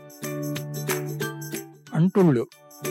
అంటుళ్ళు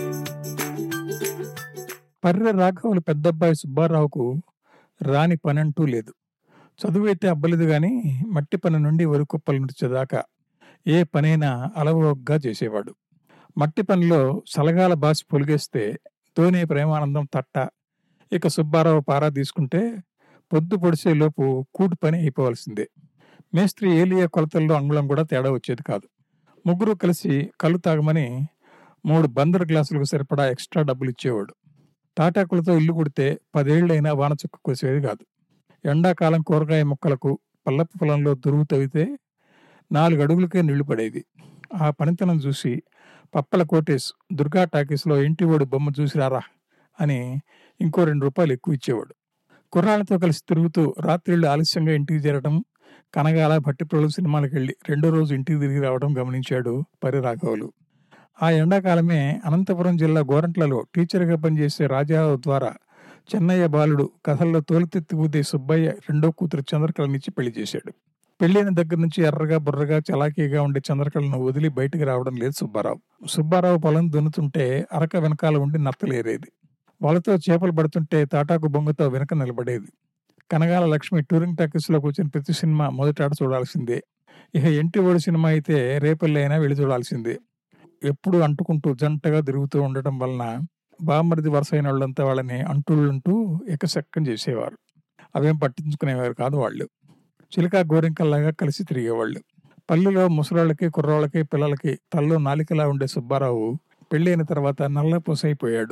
పర్రె రాఘవులు పెద్దబ్బాయి సుబ్బారావుకు రాని పనంటూ లేదు చదువైతే అబ్బలేదు గాని మట్టి పని నుండి వరికుప్పల నడిచేదాకా ఏ పనైనా అలవోగ్గా చేసేవాడు మట్టి పనిలో సలగాల బాసి పొలిగేస్తే ధోని ప్రేమానందం తట్ట ఇక సుబ్బారావు పారా తీసుకుంటే పొద్దు పొడిసే లోపు కూటి పని అయిపోవలసిందే మేస్త్రి ఏలియా కొలతల్లో అంగుళం కూడా తేడా వచ్చేది కాదు ముగ్గురు కలిసి కళ్ళు తాగమని మూడు బందరు గ్లాసులకు సరిపడా ఎక్స్ట్రా డబ్బులు ఇచ్చేవాడు తాటాకులతో ఇల్లు కుడితే పదేళ్లైనా వానచుక్క కోసేది కాదు ఎండాకాలం కూరగాయ మొక్కలకు పల్లపు పొలంలో దురువు తవ్వితే నాలుగు అడుగులకే నీళ్లు పడేది ఆ పనితనం చూసి పప్పల కోటేశ్ దుర్గా టాకీస్లో ఇంటి ఓడి బొమ్మ చూసిరారా అని ఇంకో రెండు రూపాయలు ఎక్కువ ఇచ్చేవాడు కుర్రాళ్ళతో కలిసి తిరుగుతూ రాత్రిళ్ళు ఆలస్యంగా ఇంటికి చేరడం కనగాల భట్టిప్రోలు సినిమాలకు వెళ్ళి రెండో రోజు ఇంటికి తిరిగి రావడం గమనించాడు పరి రాఘవులు ఆ ఎండాకాలమే అనంతపురం జిల్లా గోరంట్లలో టీచర్గా పనిచేసే రాజారావు ద్వారా చెన్నయ్య బాలుడు కథల్లో తోలుతెత్తి ఊదే సుబ్బయ్య రెండో కూతురు చంద్రకళనిచ్చి పెళ్లి చేశాడు పెళ్లిన దగ్గర నుంచి ఎర్రగా బుర్రగా చలాకీగా ఉండే చంద్రకళను వదిలి బయటికి రావడం లేదు సుబ్బారావు సుబ్బారావు పొలం దున్నుతుంటే అరక వెనకాల ఉండి నత్తలేరేది వాళ్ళతో చేపలు పడుతుంటే తాటాకు బొంగతో వెనక నిలబడేది కనగాల లక్ష్మి టూరింగ్ టాకీస్లో కూర్చొని ప్రతి సినిమా మొదటాడ చూడాల్సిందే ఇక ఎంటి ఓడి సినిమా అయితే రేపల్లి అయినా వెళ్ళి చూడాల్సిందే ఎప్పుడు అంటుకుంటూ జంటగా తిరుగుతూ ఉండటం వలన బామ్మరిది వరుస అయిన వాళ్ళంతా వాళ్ళని అంటుళ్ళంటూ ఎకసెక్కం చేసేవారు అవేం పట్టించుకునేవారు కాదు వాళ్ళు చిలక గోరింకల్లాగా కలిసి తిరిగేవాళ్ళు పల్లెలో ముసలాళ్ళకి కుర్రాళ్ళకి పిల్లలకి తల్లో నాలికలా ఉండే సుబ్బారావు పెళ్ళైన తర్వాత నల్ల పూసైపోయాడు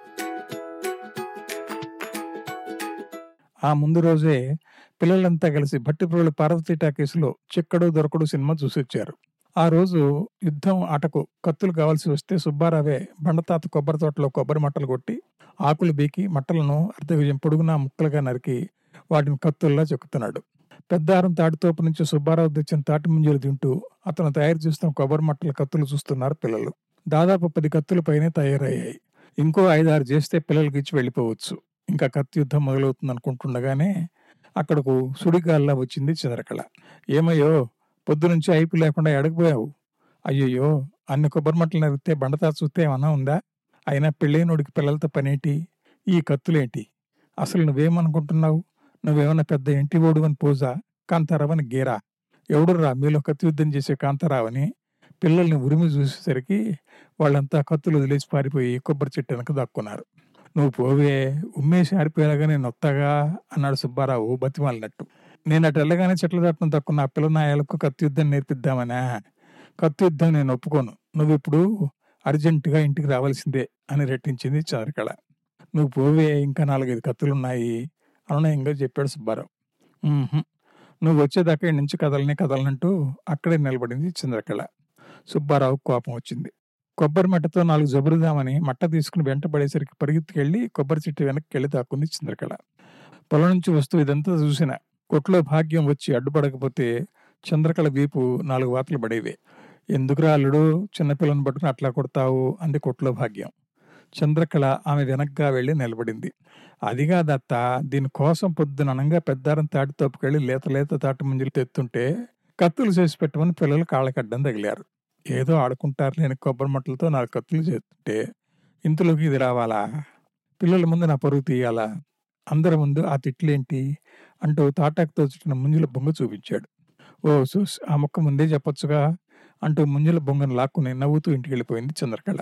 ఆ ముందు రోజే పిల్లలంతా కలిసి భట్టిప్రోలు పార్వతీ టాకీసులో చిక్కడు దొరకడు సినిమా చూసొచ్చారు ఆ రోజు యుద్ధం ఆటకు కత్తులు కావాల్సి వస్తే సుబ్బారావే బండతాత కొబ్బరి తోటలో కొబ్బరి మట్టలు కొట్టి ఆకులు బీకి మట్టలను అర్ధవిజయం పొడుగునా ముక్కలుగా నరికి వాటిని కత్తుల్లా చెక్కుతున్నాడు పెద్దారం తాటితోపు నుంచి సుబ్బారావు తెచ్చిన తాటి ముంజలు తింటూ అతను తయారు చేస్తున్న కొబ్బరి మట్టల కత్తులు చూస్తున్నారు పిల్లలు దాదాపు పది కత్తుల పైనే తయారయ్యాయి ఇంకో ఐదారు చేస్తే పిల్లలకి ఇచ్చి వెళ్ళిపోవచ్చు ఇంకా కత్తి యుద్ధం మొదలవుతుంది అనుకుంటుండగానే అక్కడకు సుడిగాల్లా వచ్చింది చంద్రకళ ఏమయ్యో పొద్దు నుంచి అయిపు లేకుండా ఎడకపోయావు అయ్యయ్యో అన్ని కొబ్బరి మట్టలు నరిగితే బండతా చూస్తే ఏమన్నా ఉందా అయినా పెళ్ళైనోడికి పిల్లలతో పనేంటి ఈ కత్తులేంటి అసలు నువ్వేమనుకుంటున్నావు నువ్వేమన్నా పెద్ద ఇంటి ఓడు అని పోజా కాంతారావని గేరా ఎవడురా మీలో కత్తి యుద్ధం చేసే కాంతారావని పిల్లల్ని ఉరిమి చూసేసరికి వాళ్ళంతా కత్తులు వదిలేసి పారిపోయి కొబ్బరి చెట్టు వెనక దాక్కున్నారు నువ్వు పోవే ఉమ్మేసి ఆరిపోయేలాగా నేను వస్తాగా అన్నాడు సుబ్బారావు బతిమాలినట్టు నేను అటు వెళ్ళగానే చెట్ల దాటం తక్కువ నా పిల్లనాయాలకు కత్తి యుద్ధం నేర్పిద్దామనా కత్తి యుద్ధం నేను ఒప్పుకోను నువ్వు ఇప్పుడు అర్జెంటుగా ఇంటికి రావాల్సిందే అని రెట్టించింది చంద్రకళ నువ్వు పోవే ఇంకా నాలుగైదు కత్తులున్నాయి అనునయంగా చెప్పాడు సుబ్బారావు "ఉహుం, నువ్వు వచ్చేదాకా ఈ నుంచి కదలనే కదలనంటూ అక్కడే నిలబడింది చంద్రకళ సుబ్బారావు కోపం వచ్చింది కొబ్బరి మట్టతో నాలుగు జబరుదామని మట్ట తీసుకుని వెంట పడేసరికి పరిగెత్తుకెళ్ళి కొబ్బరి చెట్టు వెనక్కి వెళ్ళి దాక్కుంది చంద్రకళ పొలం నుంచి వస్తూ ఇదంతా చూసిన కొట్లో భాగ్యం వచ్చి అడ్డుపడకపోతే చంద్రకళ వీపు నాలుగు వాతలు పడేవే ఎందుకురా అల్లుడు చిన్నపిల్లని పట్టుకుని అట్లా కొడతావు అంది కొట్లో భాగ్యం చంద్రకళ ఆమె వెనక్గా వెళ్ళి నిలబడింది అదిగా దత్త దీనికోసం పొద్దుననంగా పెద్దారం తాటి తోపుకెళ్ళి లేత లేత తాటి ముంజలు తెత్తుంటే కత్తులు చేసి పెట్టమని పిల్లలు కాళ్ళకడ్డం తగిలారు ఏదో ఆడుకుంటారు లేని కొబ్బరి మట్టలతో నాలుగు కత్తులు చేస్తుంటే ఇంతలోకి ఇది రావాలా పిల్లల ముందు నా పరుగు తీయాలా అందరి ముందు ఆ తిట్లేంటి అంటూ తాటాకుతో చుట్టిన ముంజుల బొంగ చూపించాడు ఓ చూస్ ఆ మొక్క ముందే చెప్పొచ్చుగా అంటూ ముంజుల బొంగను లాక్కుని నవ్వుతూ ఇంటికి వెళ్ళిపోయింది చంద్రకళ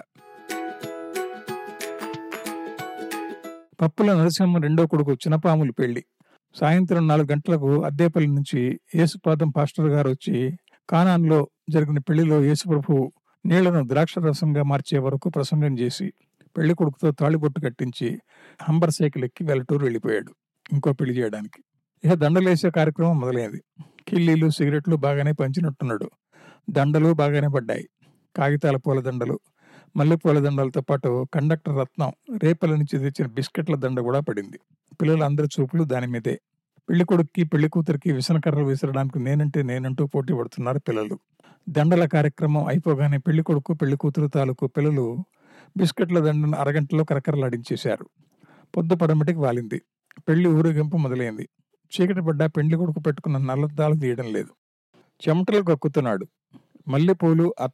పప్పుల నరసింహ రెండో కొడుకు చిన్నపాములు పెళ్లి సాయంత్రం నాలుగు గంటలకు అద్దేపల్లి నుంచి యేసుపాదం పాస్టర్ గారు వచ్చి కానాన్లో జరిగిన పెళ్లిలో యేసుప్రభు నీళ్లను ద్రాక్ష రసంగా మార్చే వరకు ప్రసంగం చేసి పెళ్లి కొడుకుతో తాళిబొట్టు కట్టించి హంబర్ సైకిల్ ఎక్కి వెల్లటూరు వెళ్ళిపోయాడు ఇంకో పెళ్లి చేయడానికి ఇక దండలేసే కార్యక్రమం మొదలైంది కిల్లీలు సిగరెట్లు బాగానే పంచినట్టున్నాడు దండలు బాగానే పడ్డాయి కాగితాల పూల దండలు మల్లెపూల దండలతో పాటు కండక్టర్ రత్నం రేపల నుంచి తెచ్చిన బిస్కెట్ల దండ కూడా పడింది పిల్లలందరి చూపులు దాని మీదే పెళ్లి కొడుక్కి పెళ్లి కూతురికి విసనకర్రలు విసరడానికి నేనంటే నేనంటూ పోటీ పడుతున్నారు పిల్లలు దండల కార్యక్రమం అయిపోగానే పెళ్లి కొడుకు పెళ్లి కూతురు తాలూకు పిల్లలు బిస్కెట్ల దండను అరగంటలో కరకరలాడించేశారు పొద్దు పడమటికి వాలింది పెళ్లి ఊరేగింపు మొదలైంది చీకటి పడ్డా పెళ్లి కొడుకు పెట్టుకున్న నల్లద్దాలు తీయడం లేదు చెమటలు కక్కుతున్నాడు మల్లెపూలు అత్తరు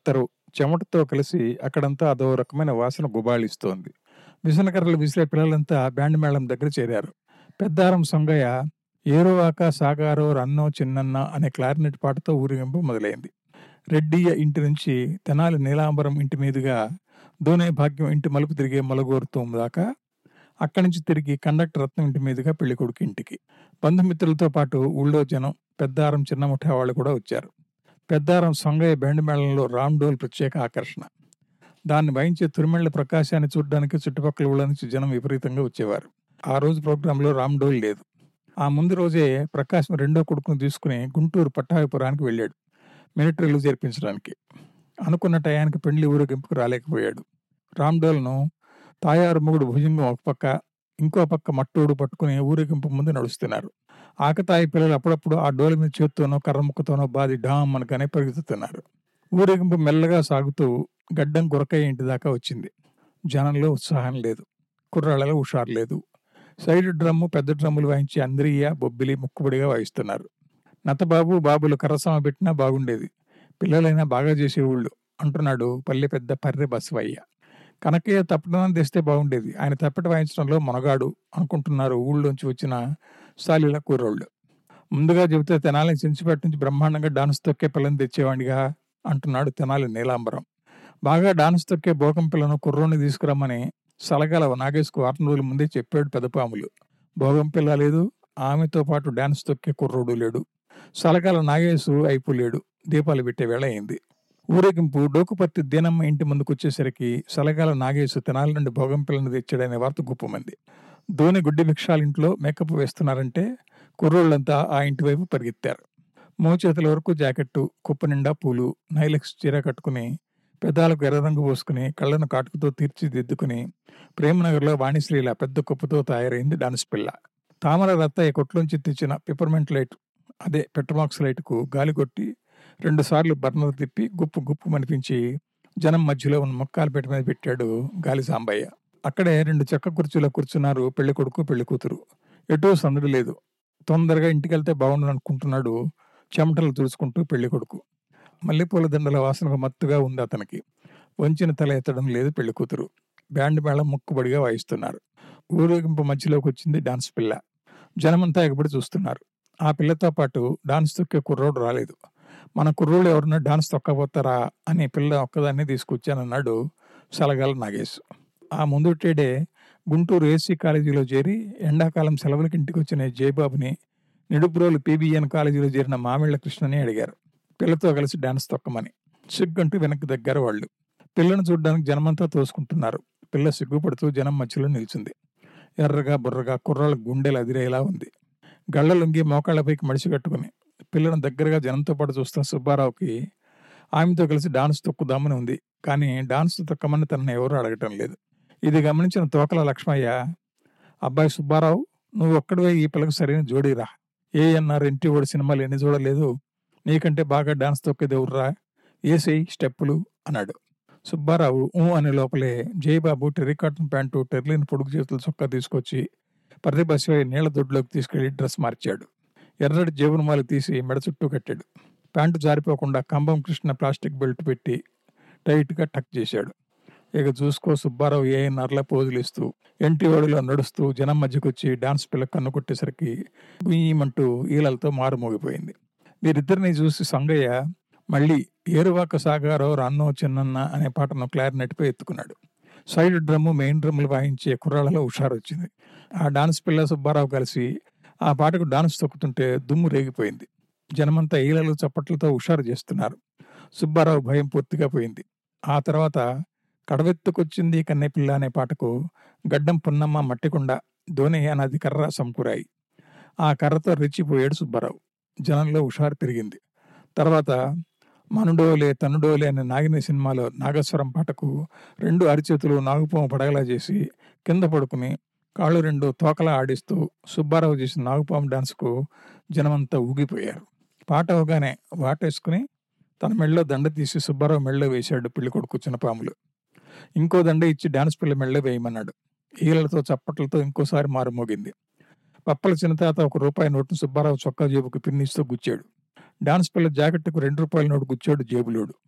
చెమటతో కలిసి అక్కడంతా అదో రకమైన వాసన గుబాళిస్తోంది విసనకర్రలు విసిరే పిల్లలంతా బ్యాండ్ మేళం దగ్గర చేరారు పెద్దారం సొంగయ్య ఏరోవాక సాగారో రన్నో చిన్నన్న అనే క్లారినెట్ పాటతో ఊరేగింపు మొదలైంది రెడ్డియ్య ఇంటి నుంచి తెనాలి నీలాంబరం ఇంటి మీదుగా దోనే భాగ్యం ఇంటి మలుపు తిరిగే మొలగోరుతూ దాకా అక్కడి నుంచి తిరిగి కండక్టర్ రత్నం ఇంటి మీదుగా పెళ్లి కొడుకు ఇంటికి బంధుమిత్రులతో పాటు ఊళ్ళో జనం పెద్దారం చిన్న ముఠా వాళ్ళు కూడా వచ్చారు పెద్దారం సొంగయ్య బ్యాండ్ మేళంలో రామ్ డోల్ ప్రత్యేక ఆకర్షణ దాన్ని వహించే తురిమెళ్ల ప్రకాశాన్ని చూడడానికి చుట్టుపక్కల ఊళ్ళ నుంచి జనం విపరీతంగా వచ్చేవారు ఆ రోజు ప్రోగ్రాంలో రామ్ డోల్ లేదు ఆ ముందు రోజే ప్రకాశం రెండో కొడుకును తీసుకుని గుంటూరు పట్టాభిపురానికి వెళ్ళాడు మిలిటరీలో చేర్పించడానికి అనుకున్న టయానికి పెండ్లి ఊరేగింపుకు రాలేకపోయాడు రామ్ డోల్ను తాయారు మొగుడు భుజంగం ఒక పక్క ఇంకో పక్క మట్టోడు పట్టుకుని ఊరేగింపు ముందు నడుస్తున్నారు ఆకతాయి పిల్లలు అప్పుడప్పుడు ఆ డోల మీద చేత్తోనో కర్రముక్కతోనో బాది డామ్ అనగానే పరిగెత్తుతున్నారు ఊరేగింపు మెల్లగా సాగుతూ గడ్డం గురకయ్య ఇంటి దాకా వచ్చింది జనంలో ఉత్సాహం లేదు కుర్రాళ్ళలో హుషారు లేదు సైడ్ డ్రమ్ము పెద్ద డ్రమ్ములు వాయించి అందరియ బొబ్బిలి ముక్కుబడిగా వాయిస్తున్నారు నతబాబు బాబులు కర్రసమ పెట్టినా బాగుండేది పిల్లలైనా బాగా చేసేవాళ్ళు అంటున్నాడు పల్లె పెద్ద పర్రె బసవయ్య కనకయ్య తప్పడం తెస్తే బాగుండేది ఆయన తప్పట వాయించడంలో మొనగాడు అనుకుంటున్నారు ఊళ్ళోంచి వచ్చిన సాలీల కూరోళ్ళు ముందుగా చెబితే తెనాలి చించిపేట నుంచి బ్రహ్మాండంగా డాన్స్ తొక్కే పిల్లని తెచ్చేవాడిగా అంటున్నాడు తెనాలి నీలాంబరం బాగా డాన్స్ తొక్కే బోకం పిల్లను కుర్రోని తీసుకురమ్మని సలగాల నాగేశ్కు వారం రోజుల ముందే చెప్పాడు పెదపాములు భోగం పిల్ల లేదు ఆమెతో పాటు డాన్స్ తొక్కే కుర్రోడు లేడు సలగాల నాగేశు అయిపు లేడు దీపాలు పెట్టే వేళ అయింది ఊరేగింపు డోకుపర్తి దీనమ్మ ఇంటి ముందుకు వచ్చేసరికి సలగాల నాగేశు తెనాలి నుండి భోగం పిల్లని తెచ్చాడనే వార్త గుప్పమంది ధోని గుడ్డి భిక్షాల ఇంట్లో మేకప్ వేస్తున్నారంటే కుర్రోళ్ళంతా ఆ ఇంటి వైపు పరిగెత్తారు మోచేతుల వరకు జాకెట్టు కుప్ప నిండా పూలు నైలెక్స్ చీర కట్టుకుని పెదాలకు ఎర్ర రంగు పోసుకుని కళ్ళను కాటుకుతో తీర్చిదిద్దుకుని ప్రేమనగర్లో వాణిశ్రీల పెద్ద కుప్పతో తయారైంది డాన్స్ పిల్ల తామర రత్తయ్య కొట్లోంచి తెచ్చిన పిపర్మెంట్ లైట్ అదే పెట్రోమాక్స్ లైట్కు గాలి కొట్టి రెండు సార్లు బర్నర్ తిప్పి గుప్పు గుప్పు మనిపించి జనం మధ్యలో ఉన్న ముక్కాలపేట మీద పెట్టాడు గాలి సాంబయ్య అక్కడే రెండు చెక్క కుర్చీలో కూర్చున్నారు పెళ్లి కొడుకు పెళ్లి కూతురు ఎటూ సందడి లేదు తొందరగా ఇంటికి వెళ్తే బాగుండు అనుకుంటున్నాడు చెమటలు తుడుచుకుంటూ పెళ్లి కొడుకు మల్లెపూల దండల వాసనకు మత్తుగా ఉంది అతనికి వంచిన తల ఎత్తడం లేదు పెళ్లి కూతురు బ్యాండ్ మేళం ముక్కుబడిగా వాయిస్తున్నారు ఊరేగింపు మధ్యలోకి వచ్చింది డాన్స్ పిల్ల జనమంతా ఎగబడి చూస్తున్నారు ఆ పిల్లతో పాటు డాన్స్ తొక్కే కుర్రోడు రాలేదు మన కుర్రోళ్ళు ఎవరన్నా డాన్స్ తొక్కబోతారా అని పిల్ల ఒక్కదాన్ని తీసుకొచ్చానన్నాడు సలగాల నాగేశ్ ఆ ముందుటేడే గుంటూరు ఏసీ కాలేజీలో చేరి ఎండాకాలం సెలవులకి ఇంటికి వచ్చిన జయబాబుని నిడుబ్రోలు పీబీఎన్ కాలేజీలో చేరిన మామిళ్ళ కృష్ణని అడిగారు పిల్లతో కలిసి డాన్స్ తొక్కమని సిగ్గంటూ వెనక్కి దగ్గర వాళ్ళు పిల్లను చూడడానికి జనమంతా తోసుకుంటున్నారు పిల్ల సిగ్గుపడుతూ జనం మధ్యలో నిలిచింది ఎర్రగా బుర్రగా కుర్రాళ్ళ గుండెలు అదిరేలా ఉంది గళ్ళ లొంగి మోకాళ్ళపైకి మడిసి కట్టుకుని పిల్లను దగ్గరగా జనంతో పాటు చూస్తున్న సుబ్బారావుకి ఆమెతో కలిసి డాన్స్ తొక్కుదామని ఉంది కానీ డాన్స్ తొక్కమని తనని ఎవరు అడగటం లేదు ఇది గమనించిన తోకల లక్ష్మయ్య అబ్బాయి సుబ్బారావు నువ్వు ఒక్కడివే ఈ పిల్లకు సరైన జోడీరా ఏ అన్నారు ఇంటి ఓడి సినిమాలు ఎన్ని చూడలేదు నీకంటే బాగా డాన్స్ తొక్కేది ఎవర్రా ఏసేయి స్టెప్పులు అన్నాడు సుబ్బారావు ఊ అనే లోపలే జయబాబు టెరికాటన్ ప్యాంటు టెర్లిన్ పొడుగు చేతులు చొక్కా తీసుకొచ్చి పర్రి బస్సు నీళ్ల దొడ్లోకి తీసుకెళ్లి డ్రెస్ మార్చాడు ఎర్రటి జేబురుమాలు తీసి మెడ చుట్టూ కట్టాడు ప్యాంటు జారిపోకుండా కంబం కృష్ణ ప్లాస్టిక్ బెల్ట్ పెట్టి టైట్గా టక్ చేశాడు ఇక చూసుకో సుబ్బారావు ఏ నర్ల పోజులు ఇస్తూ ఎంటి ఓడిలో నడుస్తూ జనం మధ్యకొచ్చి డాన్స్ పిల్ల కన్ను కొట్టేసరికి గుయ్యమంటూ ఈలలతో మారుమోగిపోయింది వీరిద్దరిని చూసి సంగయ్య మళ్ళీ ఏరువాక సాగారో రన్నో చిన్నన్న అనే పాటను క్లారినెట్పై ఎత్తుకున్నాడు సైడ్ డ్రమ్ము మెయిన్ డ్రమ్ములు వాయించే కుర్రాళ్ళలో హుషారు వచ్చింది ఆ డాన్స్ పిల్ల సుబ్బారావు కలిసి ఆ పాటకు డాన్స్ తొక్కుతుంటే దుమ్ము రేగిపోయింది జనమంతా ఈలలు చప్పట్లతో హుషారు చేస్తున్నారు సుబ్బారావు భయం పూర్తిగా పోయింది ఆ తర్వాత కడవెత్తుకొచ్చింది కన్నెపిల్ల అనే పాటకు గడ్డం పున్నమ్మ మట్టికుండ ధోని అన్నది కర్ర సమకూరాయి ఆ కర్రతో రెచ్చిపోయాడు సుబ్బారావు జనంలో హుషారు పెరిగింది తర్వాత మనుడోలే తనుడోలే అనే నాగిని సినిమాలో నాగస్వరం పాటకు రెండు అరిచేతులు నాగుపాము పడగలా చేసి కింద పడుకుని కాళ్ళు రెండు తోకలా ఆడిస్తూ సుబ్బారావు చేసిన నాగుపాము డాన్స్కు జనమంతా ఊగిపోయారు పాట అవగానే వాటేసుకుని తన మెళ్ళలో దండ తీసి సుబ్బారావు మెళ్ళలో వేశాడు పెళ్లి కొడుకు చిన్నపాములు ఇంకో దండ ఇచ్చి డాన్స్ పిల్ల మెళ్ళలో వేయమన్నాడు ఈలలతో చప్పట్లతో ఇంకోసారి మారుమోగింది పప్పల చిన్నతాత ఒక రూపాయి నోటును సుబ్బారావు చొక్కా జేబుకు పిన్నిస్తూ గుచ్చాడు డాన్స్ పిల్ల జాకెట్కు రెండు రూపాయల నోటు గుచ్చాడు జేబులోడు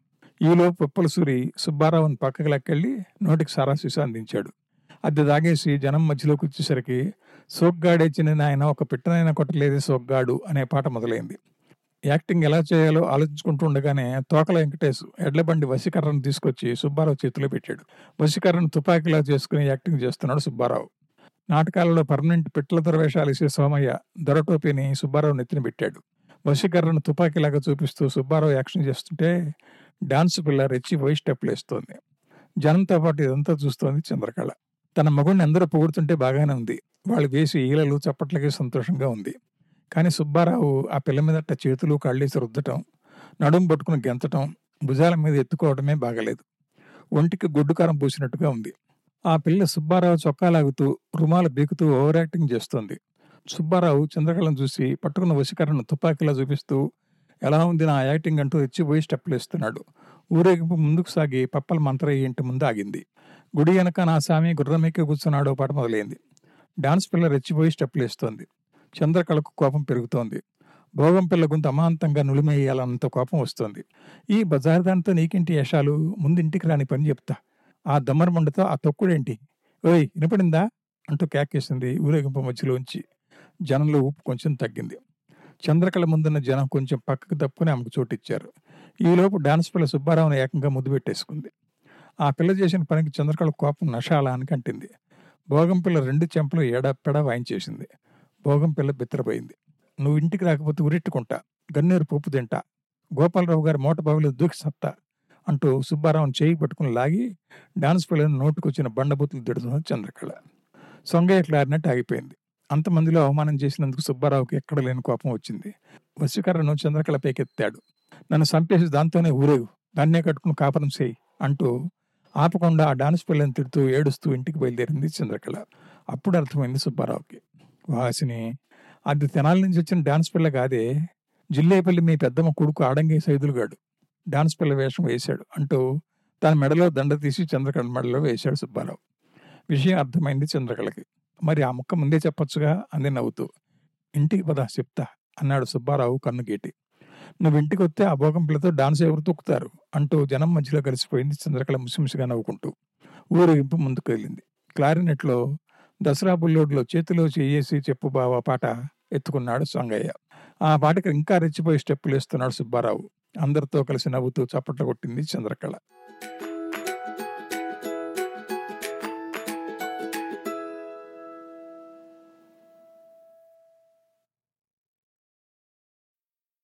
ఈలోపు పిప్పల సూరి సుబ్బారావుని పక్కకి లాక్కెళ్ళి నోటికి సారా సీసా అందించాడు అది తాగేసి జనం మధ్యలోకి వచ్చేసరికి సోగ్గాడే చిన్న ఆయన ఒక పిట్టనైనా కొట్టలేదే సోగ్గాడు అనే పాట మొదలైంది యాక్టింగ్ ఎలా చేయాలో ఆలోచించుకుంటూ ఉండగానే తోకల వెంకటేష్ ఎడ్లబండి వశీకరణను తీసుకొచ్చి సుబ్బారావు చేతిలో పెట్టాడు వశీకరణ తుపాకీలా చేసుకుని యాక్టింగ్ చేస్తున్నాడు సుబ్బారావు నాటకాలలో పర్మనెంట్ పిట్టల దొరవేషాలు వేసే సోమయ్య దొరటోపీని సుబ్బారావు నెత్తిన పెట్టాడు వశీకరణ తుపాకీలాగా చూపిస్తూ సుబ్బారావు యాక్షన్ చేస్తుంటే డాన్స్ పిల్ల రెచ్చి వై స్టెప్లు వేస్తోంది జనంతో పాటు ఇదంతా చూస్తోంది చంద్రకళ తన మగుడిని అందరూ పొగుడుతుంటే బాగానే ఉంది వాళ్ళు వేసి ఈలలు చప్పట్లకి సంతోషంగా ఉంది కానీ సుబ్బారావు ఆ పిల్ల మీదట చేతులు కళ్ళేసి రుద్దటం నడుము పట్టుకుని గెంతటం భుజాల మీద ఎత్తుకోవడమే బాగలేదు ఒంటికి గుడ్డు కారం పూసినట్టుగా ఉంది ఆ పిల్ల సుబ్బారావు చొక్కా లాగుతూ రుమాలు బీకుతూ ఓవర్ యాక్టింగ్ చేస్తోంది సుబ్బారావు చంద్రకళను చూసి పట్టుకున్న వశీకరణను తుపాకీలా చూపిస్తూ ఎలా ఉంది నా యాక్టింగ్ అంటూ రెచ్చిపోయి స్టెప్పులు వేస్తున్నాడు ఊరేగింపు ముందుకు సాగి పప్పల మంత్రయ్య ఇంటి ముందు ఆగింది గుడి వెనక నా స్వామి గుర్రమెక్కి కూర్చున్నాడో పాట మొదలైంది డాన్స్ పిల్ల రెచ్చిపోయి స్టెప్పులు వేస్తోంది చంద్రకళకు కోపం పెరుగుతోంది భోగం పిల్ల గుంత అమాంతంగా నులిమేయాలన్నంత కోపం వస్తోంది ఈ బజారు దానితో నీకింటి యశాలు ముందు ఇంటికి రాని పని చెప్తా ఆ దమ్మరమండతో ఆ తొక్కుడేంటి ఓయ్ వినపడిందా అంటూ కేకేసింది ఊరేగింపు మధ్యలోంచి జనంలో ఊపు కొంచెం తగ్గింది చంద్రకళ ముందున్న జనం కొంచెం పక్కకు తప్పుకుని ఆమెకు చోటిచ్చారు ఈలోపు డాన్స్ పిల్ల సుబ్బారావుని ఏకంగా ముద్దు పెట్టేసుకుంది ఆ పిల్ల చేసిన పనికి చంద్రకళ కోపం నషాల అని కంటింది భోగం పిల్ల రెండు చెంపలు ఏడాపెడా వాయించేసింది భోగం పిల్ల బిత్తరపోయింది నువ్వు ఇంటికి రాకపోతే ఉరెట్టుకుంటా గన్నేరు పప్పు తింటా గోపాలరావు గారి మోట బావిలో దూకి సత్తా అంటూ సుబ్బారావుని చేయి పట్టుకుని లాగి డాన్స్ పిల్లని నోటుకొచ్చిన బండబూతులు తిడుతున్నది చంద్రకళ సొంగయ్య క్లారినట్టు ఆగిపోయింది అంతమందిలో అవమానం చేసినందుకు సుబ్బారావుకి ఎక్కడ లేని కోపం వచ్చింది వశీకరణను చంద్రకళ పైకెత్తాడు నన్ను చంపేసి దాంతోనే ఊరేగు దాన్నే కట్టుకుని కాపురం చేయి అంటూ ఆపకుండా ఆ డాన్స్ పిల్లని తిడుతూ ఏడుస్తూ ఇంటికి బయలుదేరింది చంద్రకళ అప్పుడు అర్థమైంది సుబ్బారావుకి వాసిని అది తెనాల నుంచి వచ్చిన డాన్స్ పిల్ల కాదే జిల్లేపల్లి మీ పెద్దమ్మ కొడుకు ఆడంగి సైదులుగాడు డాన్స్ పిల్ల వేషం వేశాడు అంటూ తన మెడలో దండ తీసి చంద్రకళ మెడలో వేశాడు సుబ్బారావు విషయం అర్థమైంది చంద్రకళకి మరి ఆ ముక్క ముందే చెప్పొచ్చుగా అంది నవ్వుతూ ఇంటికి పద చెప్తా అన్నాడు సుబ్బారావు కన్ను గీటి నువ్వు ఇంటికి వస్తే ఆ భోగం పిల్లతో డాన్స్ ఎవరు తొక్కుతారు అంటూ జనం మధ్యలో కలిసిపోయింది చంద్రకళ ముసిముసిగా నవ్వుకుంటూ ఊరేగింపు ముందుకు వెళ్ళింది క్లారినెట్లో దసరా బుల్లోడ్లో చేతిలో చేయేసి చెప్పు బావా పాట ఎత్తుకున్నాడు సొంగయ్య ఆ పాటకి ఇంకా రెచ్చిపోయి స్టెప్పులు వేస్తున్నాడు సుబ్బారావు అందరితో కలిసి నవ్వుతూ చప్పట్లు కొట్టింది చంద్రకళ